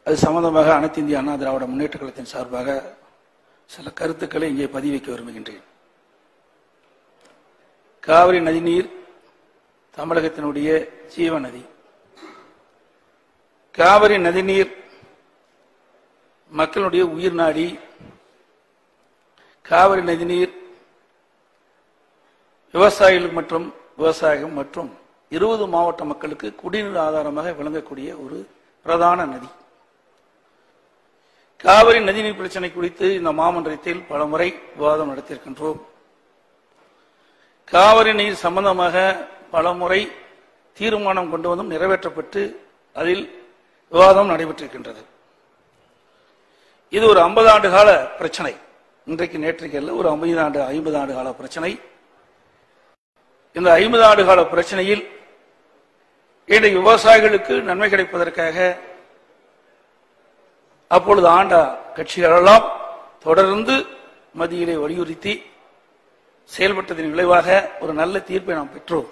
அது சம்பந்தமாக அனைத்து இந்திய அண்ணா திராவிட முன்னேற்ற கழகத்தின் சார்பாக சில கருத்துக்களை இங்கே பதிவிக்க விரும்புகின்றேன் காவிரி நதிநீர் தமிழகத்தினுடைய ஜீவ நதி காவிரி நதிநீர் மக்களுடைய உயிர் நாடி காவிரி நதிநீர் விவசாயிகள் மற்றும் விவசாயம் மற்றும் இருபது மாவட்ட மக்களுக்கு குடிநீர் ஆதாரமாக விளங்கக்கூடிய ஒரு பிரதான நதி காவிரி நதிநீர் பிரச்சனை குறித்து இந்த மாமன்றத்தில் பலமுறை விவாதம் நடத்தியிருக்கின்றோம் காவிரி நீர் சம்பந்தமாக பலமுறை தீர்மானம் கொண்டு வந்தும் நிறைவேற்றப்பட்டு அதில் விவாதம் நடைபெற்றிருக்கின்றது இது ஒரு ஐம்பது ஆண்டு கால பிரச்சனை இன்றைக்கு நேற்றைக்கு அல்ல ஒரு ஐம்பது ஆண்டு ஐம்பது ஆண்டு கால பிரச்சனை இந்த ஐம்பது ஆண்டு கால பிரச்சனையில் இன்றைக்கு விவசாயிகளுக்கு நன்மை கிடைப்பதற்காக அப்பொழுது ஆண்ட கட்சிகளெல்லாம் தொடர்ந்து மத்தியிலே வலியுறுத்தி செயல்பட்டதன் விளைவாக ஒரு நல்ல தீர்ப்பை நாம் பெற்றோம்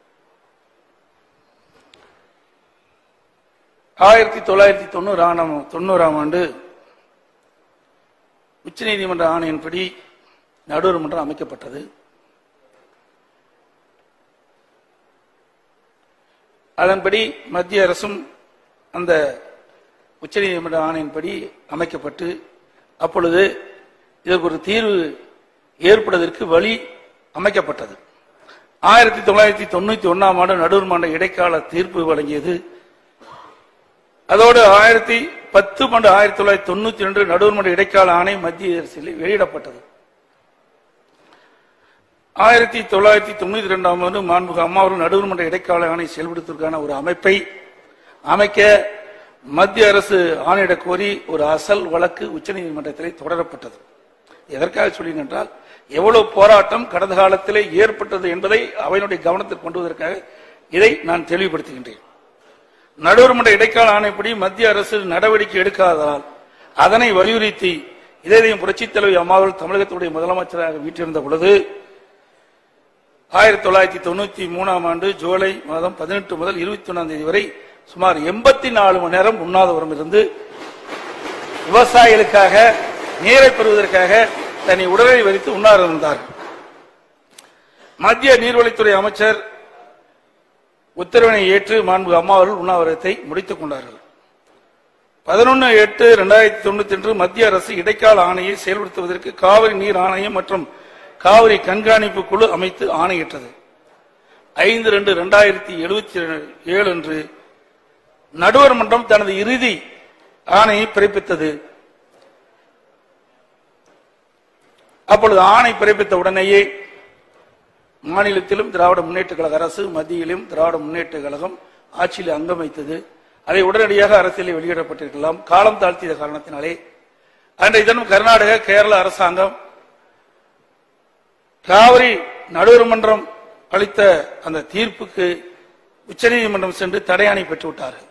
ஆயிரத்தி தொள்ளாயிரத்தி தொண்ணூறாம் தொண்ணூறாம் ஆண்டு உச்சநீதிமன்ற ஆணையின்படி நடுவர் மன்றம் அமைக்கப்பட்டது அதன்படி மத்திய அரசும் அந்த உச்சநீதிமன்ற ஆணையின்படி அமைக்கப்பட்டு அப்பொழுது இதற்கு ஒரு தீர்வு ஏற்படுவதற்கு வழி அமைக்கப்பட்டது ஆயிரத்தி தொள்ளாயிரத்தி தொண்ணூத்தி ஒன்னாம் ஆண்டு நடுவர் மன்ற இடைக்கால தீர்ப்பு வழங்கியது அதோடு ஆயிரத்தி பத்து பண்டு ஆயிரத்தி தொள்ளாயிரத்தி தொண்ணூத்தி ரெண்டு நடுவர் மன்ற இடைக்கால ஆணை மத்திய அரசில் வெளியிடப்பட்டது ஆயிரத்தி தொள்ளாயிரத்தி தொண்ணூத்தி ரெண்டாம் ஆண்டு மாண்புக அம்மா அவர்கள் நடுவர் மன்ற இடைக்கால ஆணை செயல்படுத்துவதற்கான ஒரு அமைப்பை அமைக்க மத்திய அரசு ஆணையிட கோரி ஒரு அசல் வழக்கு உச்சநீதிமன்றத்திலே தொடரப்பட்டது எதற்காக சொல்லினேன் என்றால் எவ்வளவு போராட்டம் கடந்த காலத்திலே ஏற்பட்டது என்பதை அவையினுடைய கவனத்தில் கொண்டு வருவதற்காக இதை நான் தெளிவுபடுத்துகின்றேன் நடுவர் மன்ற இடைக்கால ஆணைப்படி மத்திய அரசு நடவடிக்கை எடுக்காததால் அதனை வலியுறுத்தி இதயம் புரட்சித் தலைவி அம்மாவர்கள் தமிழகத்துடைய முதலமைச்சராக வீட்டிருந்த பொழுது ஆயிரத்தி தொள்ளாயிரத்தி தொண்ணூத்தி மூணாம் ஆண்டு ஜூலை மாதம் பதினெட்டு முதல் இருபத்தி ஒன்னாம் தேதி வரை சுமார் எண்பத்தி நாலு மணி நேரம் உண்ணாதவரம் இருந்து விவசாயிகளுக்காக நீரை பெறுவதற்காக தன்னை உடலை வரித்து உண்ணார இருந்தார் மத்திய நீர்வழித்துறை அமைச்சர் உத்தரவினை ஏற்று மாண்பு அம்மா அவர்கள் உண்ணாவிரதத்தை முடித்துக் கொண்டார்கள் பதினொன்று எட்டு இரண்டாயிரத்தி தொண்ணூத்தி ஒன்று மத்திய அரசு இடைக்கால ஆணையை செயல்படுத்துவதற்கு காவிரி நீர் ஆணையம் மற்றும் காவிரி கண்காணிப்பு குழு அமைத்து ஆணையிட்டது ஐந்து ரெண்டு இரண்டாயிரத்தி எழுபத்தி ஏழு அன்று நடுவர் மன்றம் தனது இறுதி ஆணையை பிறப்பித்தது அப்பொழுது ஆணை பிறப்பித்த உடனேயே மாநிலத்திலும் திராவிட முன்னேற்ற கழக அரசு மத்தியிலும் திராவிட முன்னேற்ற கழகம் ஆட்சியில் அங்கம் வைத்தது அதை உடனடியாக அரசியலில் வெளியிடப்பட்டிருக்கலாம் காலம் தாழ்த்திய காரணத்தினாலே அன்றைய தினம் கர்நாடக கேரள அரசாங்கம் காவிரி நடுவர் மன்றம் அளித்த அந்த தீர்ப்புக்கு உச்சநீதிமன்றம் சென்று தடையாணை பெற்று விட்டார்கள்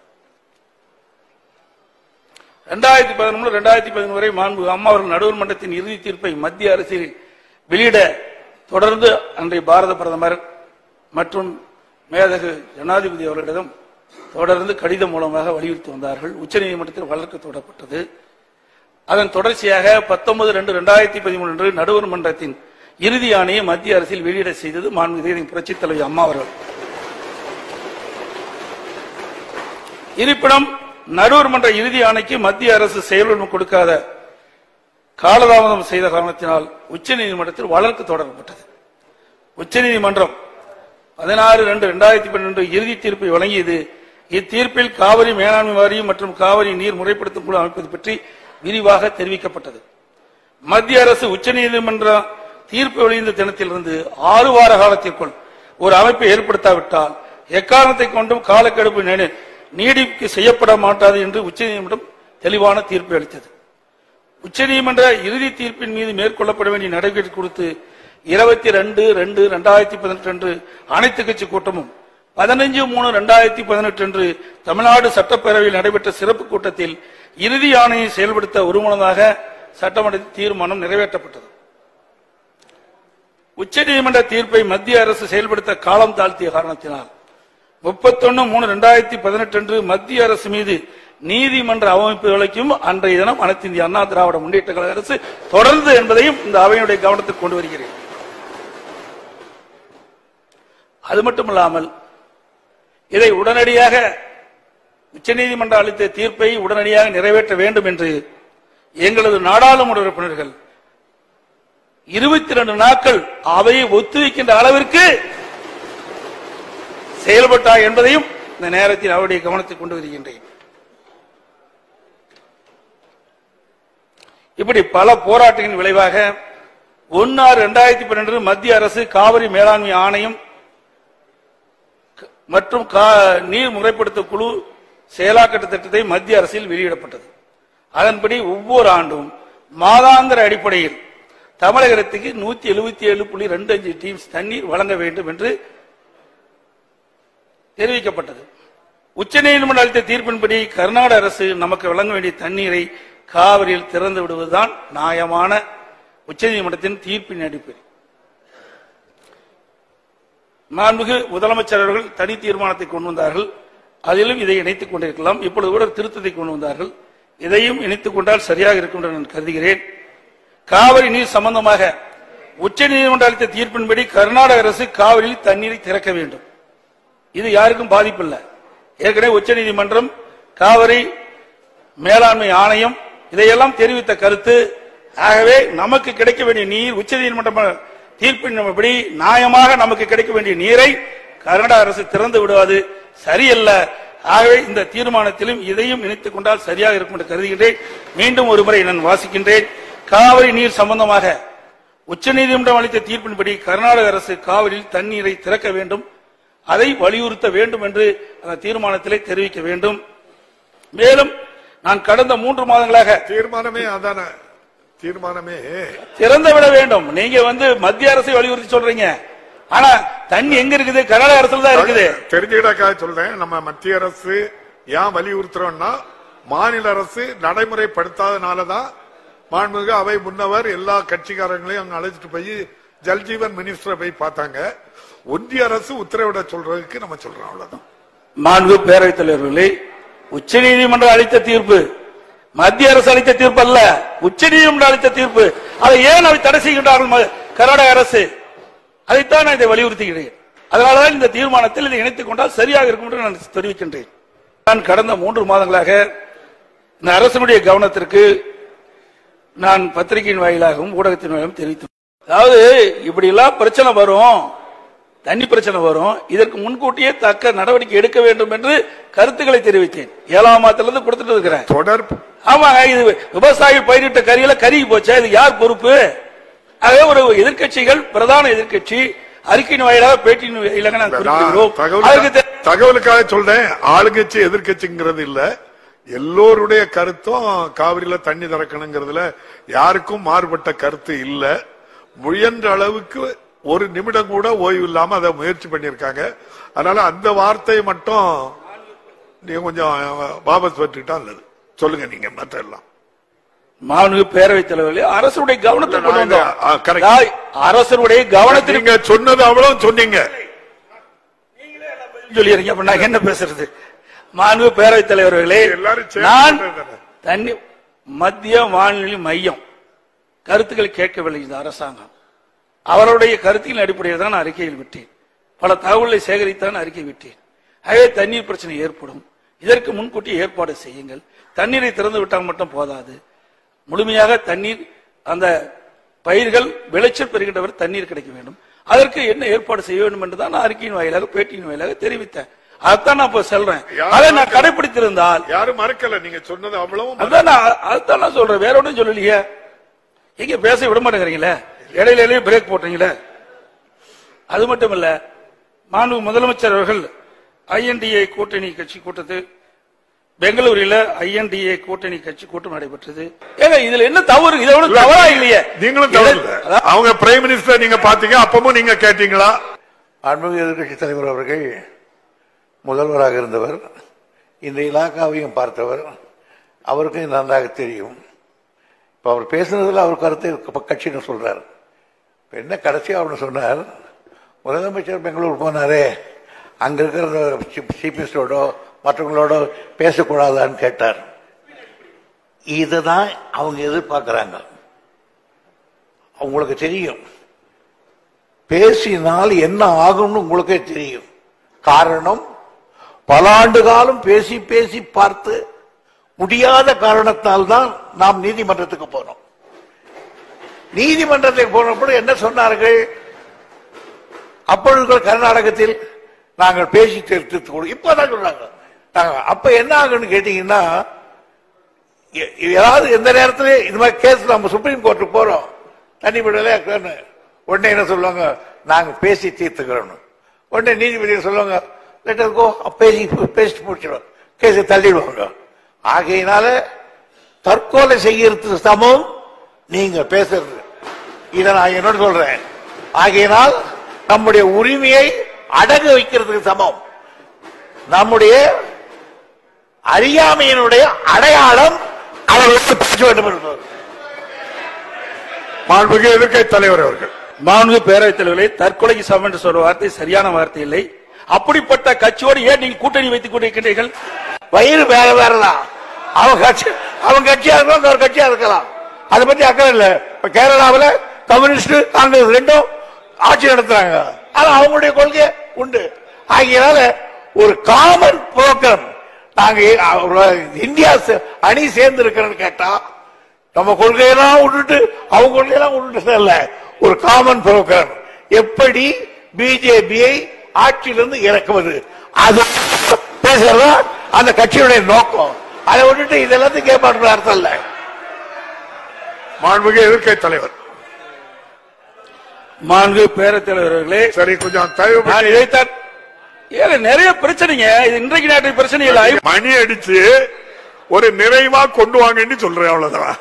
இரண்டாயிரத்தி பதினொன்று இரண்டாயிரத்தி பதினொன்று வரை மாண்பு அம்மா அவர்கள் நடுவர் மன்றத்தின் இறுதி தீர்ப்பை மத்திய அரசில் வெளியிட தொடர்ந்து அன்றைய பாரத பிரதமர் மற்றும் மேதகு ஜனாதிபதி அவர்களிடம் தொடர்ந்து கடிதம் மூலமாக வலியுறுத்தி வந்தார்கள் உச்சநீதிமன்றத்தில் வழக்கு தொடரப்பட்டது அதன் தொடர்ச்சியாக பத்தொன்பது ரெண்டு இரண்டாயிரத்தி பதிமூன்று நடுவர் மன்றத்தின் இறுதி ஆணையை மத்திய அரசில் வெளியிட செய்தது மாண்புமிகு புரட்சித் தலைவி அம்மா அவர்கள் இருப்பினும் நடுவர் மன்ற இறுதி ஆணைக்கு மத்திய அரசு செயல்படும் கொடுக்காத காலதாமதம் செய்த காரணத்தினால் உச்சநீதிமன்றத்தில் வழக்கு தொடரப்பட்டது உச்சநீதிமன்றம் பதினாறு ரெண்டு இரண்டாயிரத்தி பன்னெண்டு இறுதி தீர்ப்பை வழங்கியது இத்தீர்ப்பில் காவிரி மேலாண்மை வாரியம் மற்றும் காவிரி நீர் முறைப்படுத்தும் குழு அமைப்பது பற்றி விரிவாக தெரிவிக்கப்பட்டது மத்திய அரசு உச்சநீதிமன்ற தீர்ப்பு வெளியிந்த தினத்திலிருந்து ஆறு வார காலத்திற்குள் ஒரு அமைப்பை ஏற்படுத்தாவிட்டால் எக்காரணத்தை கொண்டும் காலக்கெடுப்பு நி- நீடிப்பு செய்யப்பட மாட்டாது என்று உச்சநீதிமன்றம் தெளிவான தீர்ப்பு அளித்தது உச்சநீதிமன்ற இறுதி தீர்ப்பின் மீது மேற்கொள்ளப்பட வேண்டிய நடவடிக்கை குறித்து இருபத்தி ரெண்டு ரெண்டு ரெண்டாயிரத்தி பதினெட்டு அன்று அனைத்து கட்சி கூட்டமும் பதினஞ்சு மூணு ரெண்டாயிரத்தி பதினெட்டு அன்று தமிழ்நாடு சட்டப்பேரவையில் நடைபெற்ற சிறப்பு கூட்டத்தில் இறுதி ஆணையை செயல்படுத்த ஒருமனதாக சட்டமன்றத்தில் தீர்மானம் நிறைவேற்றப்பட்டது உச்சநீதிமன்ற தீர்ப்பை மத்திய அரசு செயல்படுத்த காலம் தாழ்த்திய காரணத்தினால் முப்பத்தொன்னு மூணு ரெண்டாயிரத்தி பதினெட்டு அன்று மத்திய அரசு மீது நீதிமன்ற அவமைப்புகளுக்கும் அன்றைய தினம் அனைத்து இந்திய அண்ணா திராவிட முன்னேற்ற கழக அரசு தொடர்ந்து என்பதையும் இந்த அவையினுடைய கவனத்துக்கு கொண்டு வருகிறேன் அது மட்டுமல்லாமல் இதை உடனடியாக உச்சநீதிமன்றம் அளித்த தீர்ப்பை உடனடியாக நிறைவேற்ற வேண்டும் என்று எங்களது நாடாளுமன்ற உறுப்பினர்கள் இருபத்தி ரெண்டு நாட்கள் அவையை ஒத்துழைக்கின்ற அளவிற்கு செயல்பட்டார் என்பதையும் இந்த நேரத்தில் அவருடைய கவனத்துக்கு கொண்டு வருகின்றேன் இப்படி பல போராட்டங்களின் விளைவாக ஒன்னு ஆறு இரண்டாயிரத்தி பன்னெண்டு மத்திய அரசு காவிரி மேலாண்மை ஆணையம் க- மற்றும் கா- நீர் முறைப்படுத்த குழு செயலாக்கட்ட திட்டத்தை மத்திய அரசில் வெளியிடப்பட்டது அதன்படி ஒவ்வொரு ஆண்டும் மாதாந்திர அடிப்படையில் தமிழகத்துக்கு நூத்தி எழுபத்தி ஏழு புள்ளி ரெண்டு அஞ்சு டீம்ஸ் தண்ணீர் வழங்க வேண்டும் என்று தெரிவிக்கப்பட்டது உச்சநீதிமன்றம் அளித்த தீர்ப்பின்படி கர்நாடக அரசு நமக்கு வழங்க வேண்டிய தண்ணீரை காவிரியில் திறந்து விடுவதுதான் நியாயமான உச்சநீதிமன்றத்தின் தீர்ப்பின் அடிப்படை மாண்புமிகு முதலமைச்சர் அவர்கள் தனி தீர்மானத்தை கொண்டு வந்தார்கள் அதிலும் இதை இணைத்துக் கொண்டிருக்கலாம் இப்பொழுது கூட ஒரு திருத்தத்தை கொண்டு வந்தார்கள் இதையும் இணைத்துக் கொண்டால் சரியாக இருக்கும் என்று நான் கருதுகிறேன் காவிரி நீர் சம்பந்தமாக உச்சநீதிமன்றம் அளித்த தீர்ப்பின்படி கர்நாடக அரசு காவிரியில் தண்ணீரை திறக்க வேண்டும் இது யாருக்கும் பாதிப்பில்லை ஏற்கனவே உச்சநீதிமன்றம் காவிரி மேலாண்மை ஆணையம் இதையெல்லாம் தெரிவித்த கருத்து ஆகவே நமக்கு கிடைக்க வேண்டிய நீர் உச்சநீதிமன்ற தீர்ப்பின்படி நியாயமாக நமக்கு கிடைக்க வேண்டிய நீரை கர்நாடக அரசு திறந்து விடுவது சரியல்ல ஆகவே இந்த தீர்மானத்திலும் இதையும் இணைத்துக் கொண்டால் சரியாக இருக்கும் என்று கருதுகின்றேன் மீண்டும் ஒரு முறை நான் வாசிக்கின்றேன் காவிரி நீர் சம்பந்தமாக உச்சநீதிமன்றம் அளித்த தீர்ப்பின்படி கர்நாடக அரசு காவிரியில் தண்ணீரை திறக்க வேண்டும் அதை வலியுறுத்த வேண்டும் என்று அந்த தீர்மானத்திலே தெரிவிக்க வேண்டும் மேலும் நான் கடந்த மூன்று மாதங்களாக தீர்மானமே அதான தீர்மானமே திறந்து விட வேண்டும் நீங்க வந்து மத்திய அரசை வலியுறுத்தி சொல்றீங்க ஆனா தண்ணி எங்க இருக்குது கர்நாடக அரசுல தான் இருக்குது தெரிஞ்சுக்கிட்டாக்காக சொல்றேன் நம்ம மத்திய அரசு ஏன் வலியுறுத்துறோம்னா மாநில அரசு நடைமுறைப்படுத்தாதனாலதான் மாண்புமிகு அவை முன்னவர் எல்லா கட்சிக்காரங்களையும் அங்க அழைச்சிட்டு போய் ஜல்ஜீவன் மினிஸ்டரை போய் பார்த்தாங்க ஒன்றிய அரசு உத்தரவிட சொல்றதுக்கு நம்ம சொல்றோம் அவ்வளவுதான் மாண்பு பேரவைத் தலைவர்களே உச்சநீதிமன்றம் அளித்த தீர்ப்பு மத்திய அரசு அளித்த தீர்ப்பு அல்ல உச்சநீதிமன்றம் அளித்த தீர்ப்பு அதை ஏன் அதை தடை செய்கின்றார்கள் ம- கர்நாடக அரசு அதைத்தான் நான் இதை வலியுறுத்துகிறேன் அதனாலதான் இந்த தீர்மானத்தில் இதை இணைத்துக் கொண்டால் சரியாக இருக்கும் என்று நான் தெரிவிக்கின்றேன் நான் கடந்த மூன்று மாதங்களாக இந்த அரசனுடைய கவனத்திற்கு நான் பத்திரிகையின் வாயிலாகவும் ஊடகத்தின் வாயிலாகவும் தெரிவித்தேன் அதாவது இப்படி எல்லாம் பிரச்சனை வரும் தண்ணி பிரச்சனை வரும் இதற்கு முன்கூட்டியே தக்க நடவடிக்கை எடுக்க வேண்டும் என்று கருத்துக்களை தெரிவித்தேன் ஏழாம் மாதத்திலிருந்து கொடுத்துட்டு இருக்கிறேன் தொடர் ஆமாங்க இது விவசாயி பயிரிட்ட கரியில கருகி போச்சா இது யார் பொறுப்பு ஆகவே ஒரு எதிர்க்கட்சிகள் பிரதான எதிர்க்கட்சி அறிக்கையின் வாயிலாக பேட்டியின் வாயிலாக நாங்கள் குறிப்பிடுகிறோம் அதற்கு தகவலுக்காக தே- தகவலுக்காக சொல்றேன் ஆளுங்கட்சி எதிர்க்கட்சிங்கிறது இல்ல எல்லோருடைய கருத்தும் காவிரியில தண்ணி திறக்கணுங்கிறதுல யாருக்கும் மாறுபட்ட கருத்து இல்ல முயன்ற அளவுக்கு ஒரு நிமிடம் கூட ஓய்வு இல்லாம அதை முயற்சி பண்ணிருக்காங்க அதனால அந்த வார்த்தையை மட்டும் நீங்க கொஞ்சம் வாபஸ் பெற்றுக்கிட்டா நல்லது சொல்லுங்க நீங்க மற்ற எல்லாம் மாண்புமிகு பேரவைத் தலைவர்களே அரசுடைய கவனத்தை கொண்டு வந்தோம் ஆ, correct. அதாவது அரசனுடைய கவனத்திற்கு நீங்க சொன்னது அவ்வளவு சொன்னீங்க சொல்லிடுறீங்க அப்ப நான் என்ன பேசுறது மாண்பு பேரவைத் தலைவர்களே எல்லாரும் சேர்ந்து நான் சொல்றதுதானே. தண்ணி மத்திய வானிலை மையம் கருத்துக்கள் கேட்கவில்லை இந்த அரசாங்கம் அவருடைய கருத்தின் அடிப்படையில் தான் நான் அறிக்கையில் விட்டேன் பல தகவல்களை சேகரித்தான் அறிக்கை விட்டேன் ஆகவே தண்ணீர் பிரச்சனை ஏற்படும் இதற்கு முன்கூட்டி ஏற்பாடு செய்யுங்கள் தண்ணீரை திறந்து விட்டால் மட்டும் போதாது முழுமையாக தண்ணீர் அந்த பயிர்கள் விளைச்சல் பெறுகின்றவர் தண்ணீர் கிடைக்க வேண்டும் அதற்கு என்ன ஏற்பாடு செய்ய வேண்டும் என்று தான் நான் அறிக்கையின் வாயிலாக பேட்டியின் வாயிலாக தெரிவித்தேன் அதைத்தான் நான் இப்ப சொல்றேன் அதை நான் கடைபிடித்திருந்தால் யாரும் மறக்கல நீங்க சொன்னது அவ்வளவும் அதான் நான் அதுதான் நான் சொல்றேன் வேற ஒன்றும் சொல்லலையே எங்க பேச விட மாட்டேங்கிறீங்களே இடையில இடையில பிரேக் போட்டீங்களே அது மட்டும் இல்ல மாண்பு முதலமைச்சர் அவர்கள் ஐஎன்டிஏ கூட்டணி கட்சி கூட்டத்து பெங்களூரில் ஐஎன்டிஏ கூட்டணி கட்சி கூட்டம் நடைபெற்றது ஏங்க இதுல என்ன தவறு இதை ஒன்றும் தவறா இல்லையே நீங்களும் தவறு இல்ல. அதான் அவங்க பிரைம் மினிஸ்டர் நீங்க பாத்தீங்க அப்பவும் நீங்க கேட்டீங்களா அன்புமிகு எதிர்க்கட்சி தலைவர் அவர்கள் முதல்வராக இருந்தவர் இந்த இலாக்காவையும் பார்த்தவர் அவருக்கும் இது நன்றாக தெரியும் இப்ப அவர் பேசுனதுல அவர் கருத்தை இப்ப கட்சின்னு சொல்றார் இப்ப என்ன கடைசியா அவர் சொன்னார் முதலமைச்சர் பெங்களூர் போனாரே அங்க இருக்கிற சீஃப் மினிஸ்டரோட மற்றவங்களோட பேசக்கூடாதான்னு கேட்டார் இதுதான் அவங்க எதிர்பார்க்கறாங்க அவங்களுக்கு தெரியும் பேசினால் என்ன ஆகும்னு உங்களுக்கே தெரியும் காரணம் பல ஆண்டு காலம் பேசி பேசி பார்த்து முடியாத காரணத்தால் தான் நாம் நீதிமன்றத்துக்கு போனோம் நீதிமன்றத்துக்கு போனப்போ என்ன சொன்னார்கள் அப்பொழுது கூட கர்நாடகத்தில் நாங்கள் பேசி தீர்த்து கொடு இப்பதான் சொல்றாங்க நாங்க அப்ப என்ன ஆகுன்னு கேட்டீங்கன்னா எ- ஏதாவது எந்த நேரத்துல இது மாதிரி கேஸ் நம்ம சுப்ரீம் கோர்ட்டுக்கு போறோம் தனி விடல உடனே என்ன சொல்லுவாங்க நாங்க பேசி தீர்த்துக்கிறோம் உடனே நீதிபதி சொல்லுவாங்க லெட்டர் கோ பேசி பேசிட்டு முடிச்சிடும் கேஸை தள்ளிடுவாங்க ஆகையினால தற்கொலை செய்யறது சமம் நீங்க பேசுறது இதை நான் என்னோட சொல்றேன் ஆகையினால் நம்முடைய உரிமையை அடகு வைக்கிறதுக்கு சமம் நம்முடைய அறியாமையினுடைய அடையாளம் அவர்களுக்கு பேச வேண்டும் என்பது மாண்புமிகு எதிர்க்கை தலைவர் அவர்கள் மாண்பு பேரவைத் தலைவர்களே தற்கொலைக்கு சமம் என்று சொல்ற வார்த்தை சரியான வார்த்தை இல்லை அப்படிப்பட்ட கட்சியோடு ஏன் நீங்கள் கூட்டணி வைத்துக் கொண்டிருக்கின்றீர்கள் வயிறு வேற வேறதான் அவன் கட்சி அவன் கட்சியா இருக்கலாம் இன்னொரு கட்சியா இருக்கலாம் அதை பத்தி அக்கறை இல்ல இப்ப கேரளாவுல கம்யூனிஸ்ட் காங்கிரஸ் ரெண்டும் ஆட்சி நடத்துறாங்க ஆனா அவங்களுடைய கொள்கை உண்டு ஆகையினால ஒரு காமன் புரோக்கர் நாங்க ஒரு இந்தியா சே- அணி சேர்ந்து இருக்கிறோன்னு கேட்டா நம்ம கொள்கையெல்லாம் விட்டுட்டு அவங்க கொள்கையெல்லாம் விட்டுட்டு இல்ல ஒரு காமன் புரோக்கர் எப்படி பிஜேபியை ஆட்சியிலிருந்து இறக்குவது அது பேசுறதா அந்த கட்சியுடைய நோக்கம் அதை விட்டுட்டு இதெல்லாத்தையும் கேட்பாட்டு அர்த்தம் இல்ல மாண்புமிகு எதிர்க்கை தலைவர் மாண்பு பேரவைத் தலைவர்களே சரி கொஞ்சம் தயவு நான் பண்ணி இதைத்தான் ஏங்க நிறைய பிரச்சனைங்க இது இன்றைக்கு நேற்று பிரச்சனை இல்லை மணி அடிச்சு ஒரு நிறைவா கொண்டு வாங்கன்னு சொல்றேன் அவ்வளவுதான்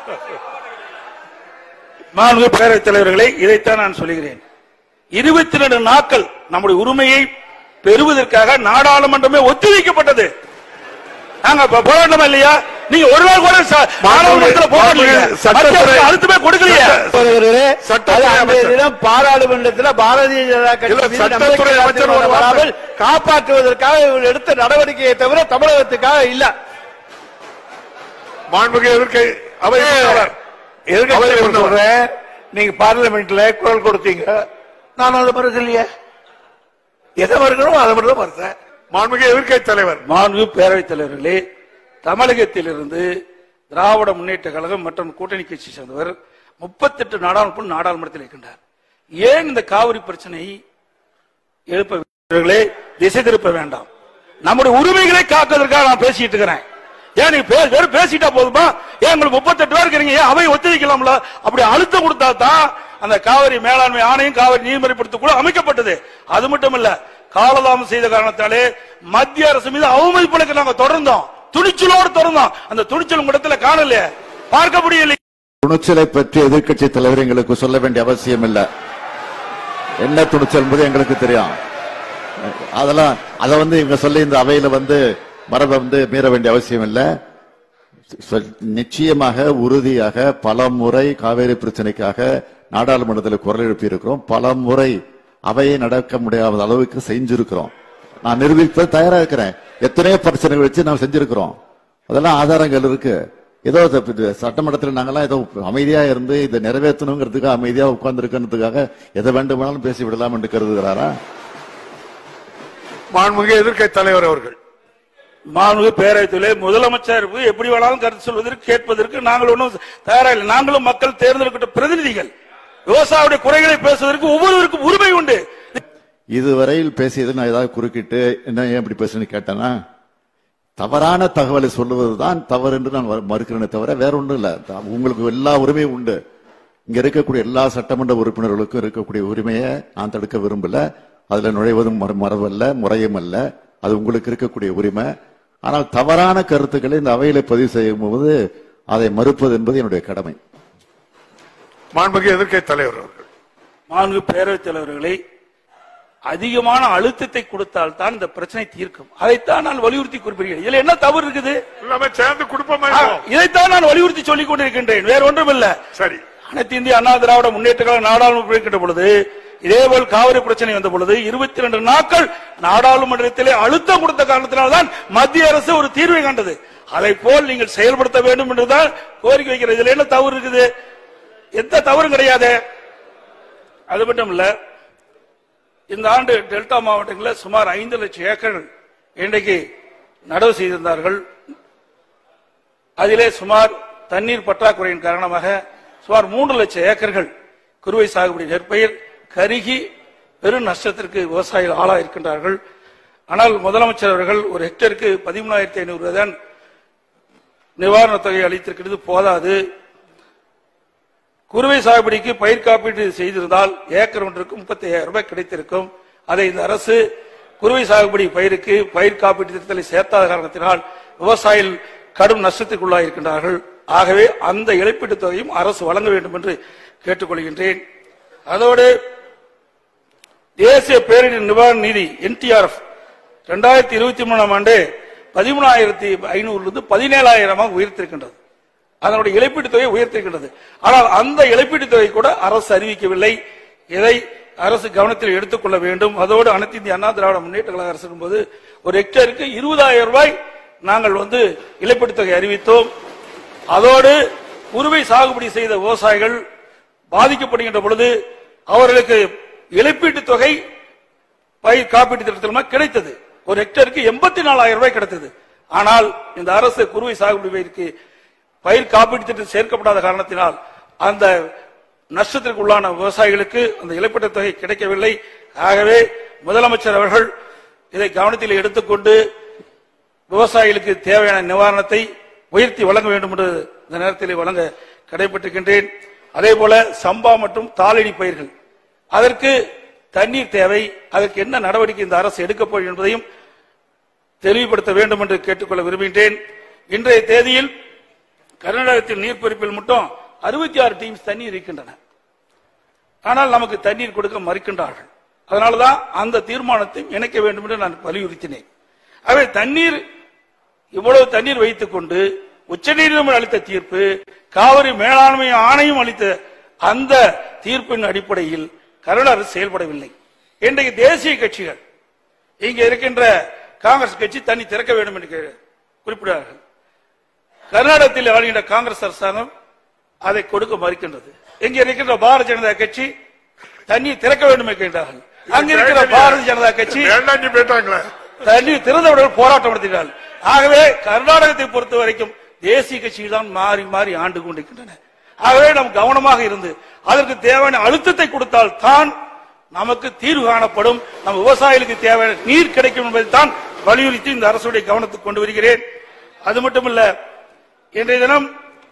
மாண்பு பேரவைத் தலைவர்களே இதைத்தான் நான் சொல்லுகிறேன் இருபத்தி ரெண்டு நாட்கள் நம்முடைய உரிமையை பெறுவதற்காக நாடாளுமன்றமே ஒத்திவைக்கப்பட்டது நாங்க இப்ப போராட்டமா இல்லையா நீங்க ஒரு நாள் கூட ச- நாடாளுமன்றத்துல போராடலையே. சட்டத்துறை- மத்திய அரசு அழுத்தமே கொடுக்கலையே அவர்களே, சட்டத்துறை அது அன்றைய அமைச்சர். தினம் பாராளுமன்றத்தில் பாரதிய ஜனதா கட்சி இல்ல, மீது சட்டத்துறை நம்பிக்கை அமைச்சர் ஒரு தீர்மானம் வராமல் காப்பாற்றுவதற்காக இவர்கள் எடுத்த நடவடிக்கையை தவிர தமிழகத்துக்காக இல்ல மாண்புமிகு எதிர்க்கை அவை தலைவர். எதிர்க்கட்சி அவரை தலைவர் சொல்றேன் நீங்க பார்லிமெண்ட்ல குரல் கொடுத்தீங்க நான் அதை மறுக்கலையே எதை மறுக்கணும் அதை மட்டும் தான் மறுத்தேன் மாண்புமிகு எதிர்க்கை தலைவர் மாண்பு பேரவைத் தலைவர்களே தமிழகத்திலிருந்து திராவிட முன்னேற்ற கழகம் மற்றும் கூட்டணி கட்சி சேர்ந்தவர் முப்பத்தெட்டு நாடாளுமன்ற நாடாளுமன்றத்தில் இருக்கின்றார் ஏன் இந்த காவிரி பிரச்சனை எழுப்ப வீரர்களே திசை திருப்ப வேண்டாம் நம்முடைய உரிமைகளை காக்கிறதுக்காக நான் பேசிட்டு இருக்கிறேன் ஏன் நீங்க பே- வெறும் பேசிட்டா போதுமா ஏன் உங்களுக்கு முப்பத்தெட்டு பேர் இருக்கிறீங்க ஏன் அவை ஒத்திவைக்கலாம்ல அப்படி அழுத்தம் கொடுத்தா தான் அந்த காவிரி மேலாண்மை ஆணையம் காவிரி நீர்மறைப்படுத்த கூட அமைக்கப்பட்டது அது மட்டும் இல்ல காலதாமம் செய்த காரணத்தாலே மத்திய அரசு மீது அவமதிப்புகளுக்கு நாங்க தொடர்ந்தோம் துணிச்சலோடு தொடர்ந்தோம் அந்த துணிச்சல் உங்களிடத்துல காணலையே பார்க்க முடியல துணிச்சலை பற்றி எதிர்க்கட்சி தலைவர் எங்களுக்கு சொல்ல வேண்டிய அவசியம் இல்ல என்ன துணிச்சல் என்பது எங்களுக்கு தெரியும் அதெல்லாம் அதை வந்து இவங்க சொல்லி இந்த அவையில வந்து மரபை வந்து மீற வேண்டிய அவசியம் இல்ல சொல்- நிச்சயமாக உறுதியாக பல முறை காவேரி பிரச்சனைக்காக நாடாளுமன்றத்தில் குரல் எழுப்பி இருக்கிறோம் பல முறை அவையை நடக்க முடியாத அளவுக்கு செஞ்சிருக்கிறோம் நான் நிரூபிப்ப தயாரா இருக்கிறேன் எத்தனையோ பிரச்சனைகள் வச்சு நாம் செஞ்சிருக்கிறோம் அதெல்லாம் ஆதாரங்கள் இருக்கு ஏதோ இது- இது சட்டமன்றத்தில் நாங்கெல்லாம் ஏதோ அமைதியா இருந்து இதை நிறைவேற்றணுங்கிறதுக்காக அமைதியா உட்கார்ந்து இருக்கிறதுக்காக எதை வேண்டுமானாலும் பேசி விடலாம் என்று கருதுகிறாரா மாண்புமிகு எதிர்க்கை தலைவர் அவர்கள் மாண்பு பேரவைத்திலே முதலமைச்சர் எப்படி வேணாலும் கருத்து சொல்வதற்கு கேட்பதற்கு நாங்கள் ஒன்றும் தயாரா இல்லை நாங்களும் மக்கள் தேர்ந்தெடுக்கப்பட்ட பிரதிநிதிகள் விவசாயியுடைய குறைகளை பேசுவதற்கு ஒவ்வொருவருக்கும் உரிமை உண்டு இதுவரையில் பேசியது நான் ஏதாவது குறுக்கிட்டு என்ன ஏன் இப்படி பேசுன்னு கேட்டேனா தவறான தகவலை சொல்லுவதுதான் தவறு என்று நான் வ- மறுக்கிறேனே தவிர வேற ஒண்ணும் இல்ல த- உங்களுக்கு எல்லா உரிமையும் உண்டு இங்க இருக்கக்கூடிய எல்லா சட்டமன்ற உறுப்பினர்களுக்கும் இருக்கக்கூடிய உரிமையை நான் தடுக்க விரும்பல அதுல நுழைவதும் மர- மரபல்ல முறையும் அல்ல அது உங்களுக்கு இருக்கக்கூடிய உரிமை ஆனால் தவறான கருத்துக்களை இந்த அவையில பதிவு செய்யும் போது அதை மறுப்பது என்பது என்னுடைய கடமை மாண்புமிகு எதிர்க்கை தலைவர் அவர்கள் மாண்பு பேரவைத் தலைவர்களை அதிகமான அழுத்தத்தை கொடுத்தால் தான் இந்த பிரச்சனை தீர்க்கும் அதைத்தான் நான் வலியுறுத்தி குறிப்பிடுகிறேன் இதுல என்ன தவறு இருக்குது எல்லாமே சேர்ந்து குடும்பமா ஆ, இருக்கோம். இதைத்தான் நான் வலியுறுத்தி சொல்லிக் கொண்டிருக்கின்றேன் வேற ஒன்றும் இல்ல சரி அனைத்து இந்திய அண்ணா திராவிட முன்னேற்ற கழக நாடாளுமன்றம் இருக்கின்ற பொழுது இதேபோல் காவிரி பிரச்சனை வந்த பொழுது இருபத்தி ரெண்டு நாட்கள் நாடாளுமன்றத்திலே அழுத்தம் கொடுத்த காரணத்தினால்தான் மத்திய அரசு ஒரு தீர்வை கண்டது அதை போல் நீங்கள் செயல்படுத்த வேண்டும் என்றுதான் கோரிக்கை வைக்கிறது இதுல என்ன தவறு இருக்குது எந்த தவறும் கிடையாது அது மட்டும் இல்ல இந்த ஆண்டு டெல்டா மாவட்டங்களில் சுமார் ஐந்து லட்சம் ஏக்கர்கள் இன்றைக்கு நடவு செய்திருந்தார்கள் அதிலே சுமார் தண்ணீர் பற்றாக்குறையின் காரணமாக சுமார் மூன்று லட்சம் ஏக்கர்கள் குறுவை சாகுபடி நெற்பயிர் கருகி பெரும் நஷ்டத்திற்கு விவசாயிகள் ஆளாயிருக்கின்றார்கள் ஆனால் முதலமைச்சர் அவர்கள் ஒரு ஹெக்டருக்கு பதிமூணாயிரத்தி ஐநூறு ரூபாய் தான் நிவாரணத் தொகை அளித்திருக்கிறது போதாது குறுவை சாகுபடிக்கு பயிர் காப்பீடு செய்திருந்தால் ஏக்கர் ஒன்றுக்கு முப்பத்தி ஐயாயிரம் ரூபாய் கிடைத்திருக்கும் அதை இந்த அரசு குறுவை சாகுபடி பயிருக்கு பயிர் காப்பீட்டு திட்டத்தை சேர்த்தாத காரணத்தினால் விவசாயிகள் கடும் நஷ்டத்திற்குள்ளாயிருக்கின்றார்கள் ஆகவே அந்த இழப்பீட்டுத் தொகையும் அரசு வழங்க வேண்டும் என்று கேட்டுக்கொள்கின்றேன் அதோடு தேசிய பேரிடர் நிவாரண நிதி என்டிஆர்எஃப் இரண்டாயிரத்தி இருபத்தி மூணாம் ஆண்டு பதிமூணாயிரத்தி ஐநூறுலிருந்து பதினேழாயிரமாக உயர்த்திருக்கின்றது அதனுடைய இழப்பீட்டுத் தொகை உயர்த்திருக்கின்றது ஆனால் அந்த இழப்பீட்டுத் தொகை கூட அரசு அறிவிக்கவில்லை இதை அரசு கவனத்தில் எடுத்துக்கொள்ள வேண்டும் அதோடு அனைத்து இந்திய அண்ணா திராவிட முன்னேற்ற கழக அரசு இருக்கும்போது ஒரு ஹெக்டருக்கு இருபதாயிரம் ரூபாய் நாங்கள் வந்து இழப்பீட்டுத் தொகை அறிவித்தோம் அதோடு குறுவை சாகுபடி செய்த விவசாயிகள் பாதிக்கப்படுகின்ற பொழுது அவர்களுக்கு இழப்பீட்டுத் தொகை பயிர் காப்பீட்டு திட்டத்தில் மூலமா கிடைத்தது ஒரு ஹெக்டருக்கு எண்பத்தி நாலாயிரம் ரூபாய் கிடைத்தது ஆனால் இந்த அரசு குறுவை சாகுபடி பயிருக்கு பயிர் காப்பீட்டு திட்டம் சேர்க்கப்படாத காரணத்தினால் அந்த நஷ்டத்திற்கு உள்ளான விவசாயிகளுக்கு அந்த இழப்பீட்டுத் தொகை கிடைக்கவில்லை ஆகவே முதலமைச்சர் அவர்கள் இதை கவனத்தில் எடுத்துக்கொண்டு விவசாயிகளுக்கு தேவையான நிவாரணத்தை உயர்த்தி வழங்க வேண்டும் என்று இந்த நேரத்தில் வழங்க கடைபெற்றிருக்கின்றேன் அதே போல சம்பா மற்றும் தாளடி பயிர்கள் அதற்கு தண்ணீர் தேவை அதற்கு என்ன நடவடிக்கை இந்த அரசு எடுக்கப் போகிறது என்பதையும் தெளிவுபடுத்த வேண்டும் என்று கேட்டுக்கொள்ள விரும்புகின்றேன் இன்றைய தேதியில் கர்நாடகத்தில் நீர்பிடிப்பில் மட்டும் அறுபத்தி ஆறு டீம்ஸ் தண்ணீர் இருக்கின்றன ஆனால் நமக்கு தண்ணீர் கொடுக்க மறுக்கின்றார்கள் அதனாலதான் அந்த தீர்மானத்தை இணைக்க வேண்டும் என்று நான் வலியுறுத்தினேன் ஆகவே தண்ணீர் இவ்வளவு தண்ணீர் வைத்துக் கொண்டு உச்சநீதிமன்றம் அளித்த தீர்ப்பு காவிரி மேலாண்மை ஆணையம் அளித்த அந்த தீர்ப்பின் அடிப்படையில் கர்நாடக அரசு செயல்படவில்லை இன்றைக்கு தேசிய கட்சிகள் இங்க இருக்கின்ற காங்கிரஸ் கட்சி தண்ணி திறக்க வேண்டும் என்று கே- குறிப்பிடுகிறார்கள் கர்நாடகத்தில் ஆளுகின்ற காங்கிரஸ் அரசாங்கம் அதை கொடுக்க மறுக்கின்றது இங்க இருக்கின்ற பாரதிய ஜனதா கட்சி தண்ணீர் திறக்க வேண்டும் என்கின்றார்கள் அங்க இருக்கிற பாரதிய ஜனதா கட்சி வேண்டாண்டி போயிட்டாங்களே தண்ணீர் திறந்தவுடன் போராட்டம் நடத்தினார்கள் ஆகவே கர்நாடகத்தை பொறுத்த வரைக்கும் தேசிய கட்சிகள் தான் மாறி மாறி ஆண்டு கொண்டிருக்கின்றன ஆகவே நாம் கவனமாக இருந்து அதற்கு தேவையான அழுத்தத்தை கொடுத்தால் தான் நமக்கு தீர்வு காணப்படும் நம் விவசாயிகளுக்கு தேவையான நீர் கிடைக்கும் என்பதை தான் வலியுறுத்தி இந்த அரசுடைய கவனத்துக்கு கொண்டு வருகிறேன் அது மட்டுமல்ல இன்றைய தினம்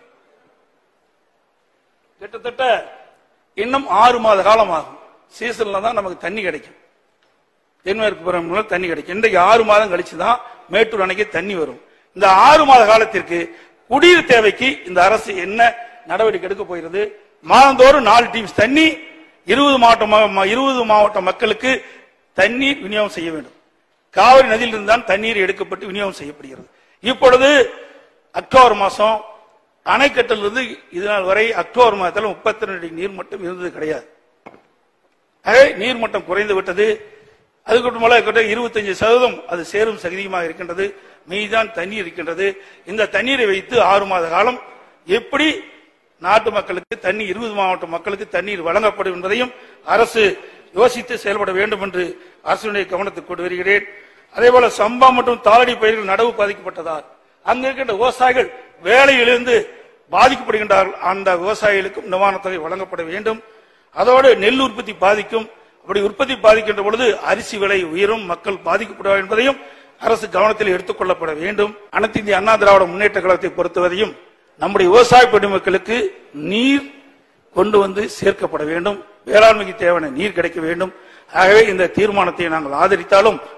கிட்டத்தட்ட இன்னும் ஆறு மாத காலம் ஆகும் சீசன்ல தான் நமக்கு தண்ணி கிடைக்கும் தென்மேற்கு புறம் முதல் தண்ணி கிடைக்கும் இன்றைக்கு ஆறு மாதம் கழிச்சு தான் மேட்டூர் அணைக்கு தண்ணி வரும் இந்த ஆறு மாத காலத்திற்கு குடிநீர் தேவைக்கு இந்த அரசு என்ன நடவடிக்கை எடுக்க போகிறது மாதந்தோறும் நாலு டீம்ஸ் தண்ணி இருபது மாவட்ட இருபது மாவட்ட மக்களுக்கு தண்ணீர் விநியோகம் செய்ய வேண்டும் காவிரி நதியிலிருந்து தான் தண்ணீர் எடுக்கப்பட்டு விநியோகம் செய்யப்படுகிறது இப்பொழுது அக்டோபர் மாசம் அணைக்கட்டிலிருந்து இது நாள் வரை அக்டோபர் மாதத்தில் முப்பத்தி ரெண்டு நீர் மட்டும் இருந்தது கிடையாது ஆகவே நீர்மட்டம் குறைந்து விட்டது அதுக்கு மேல இருபத்தஞ்சு சதவீதம் அது சேரும் சகதியுமாக இருக்கின்றது மீதான் தண்ணீர் இருக்கின்றது இந்த தண்ணீரை வைத்து ஆறு மாத காலம் எப்படி நாட்டு மக்களுக்கு தண்ணி இருபது மாவட்ட மக்களுக்கு தண்ணீர் வழங்கப்படும் என்பதையும் அரசு யோசித்து செயல்பட வேண்டும் என்று அரசுடைய கவனத்துக்கு கொண்டு வருகிறேன் அதே போல சம்பா மற்றும் தாளடி பயிர்கள் நடவு பாதிக்கப்பட்டதால் அங்க இருக்கின்ற விவசாயிகள் வேலையிலிருந்து பாதிக்கப்படுகின்றார்கள் அந்த விவசாயிகளுக்கும் நிவாரணத் தொகை வழங்கப்பட வேண்டும் அதோடு நெல் உற்பத்தி பாதிக்கும் அப்படி உற்பத்தி பாதிக்கின்ற பொழுது அரிசி விலை உயரும் மக்கள் பாதிக்கப்படுவார் என்பதையும் அரசு கவனத்தில் எடுத்துக் கொள்ளப்பட வேண்டும் அனைத்து இந்திய அண்ணா திராவிட முன்னேற்ற கழகத்தை பொறுத்தவரையும் நம்முடைய விவசாய பெருமக்களுக்கு நீர் கொண்டு வந்து சேர்க்கப்பட வேண்டும் வேளாண்மைக்கு தேவையான நீர் கிடைக்க வேண்டும் ஆகவே இந்த தீர்மானத்தை நாங்கள் ஆதரித்தாலும்